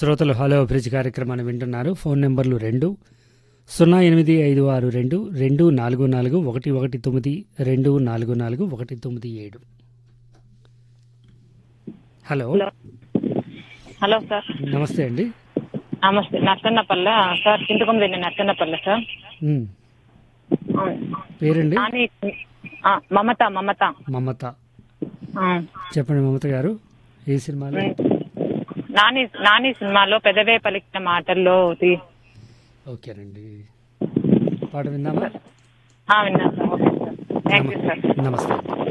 శ్రోతలు హలో అభిరుచి కార్యక్రమాన్ని వింటున్నారు ఫోన్ నెంబర్లు రెండు సున్నా ఎనిమిది ఐదు ఆరు రెండు రెండు నాలుగు నాలుగు ఒకటి ఒకటి తొమ్మిది రెండు నాలుగు నాలుగు ఒకటి తొమ్మిది ఏడు హలో హలో హలో సార్ నమస్తే అండి నమస్తే Narsannapalle sir Chintakonda Narsannapalle sir um, పేరండి నాని ఆ, మమత మమత మమత ఆ. చెప్పండి మమత గారు ఏ సినిమాలో నాని నాని సినిమాలో పెదవే పలికిన మాటల్లో ది- ఓకేనండి పాట విందామా ఆ, విన్నాను sir okay sir thank you sir నమస్తే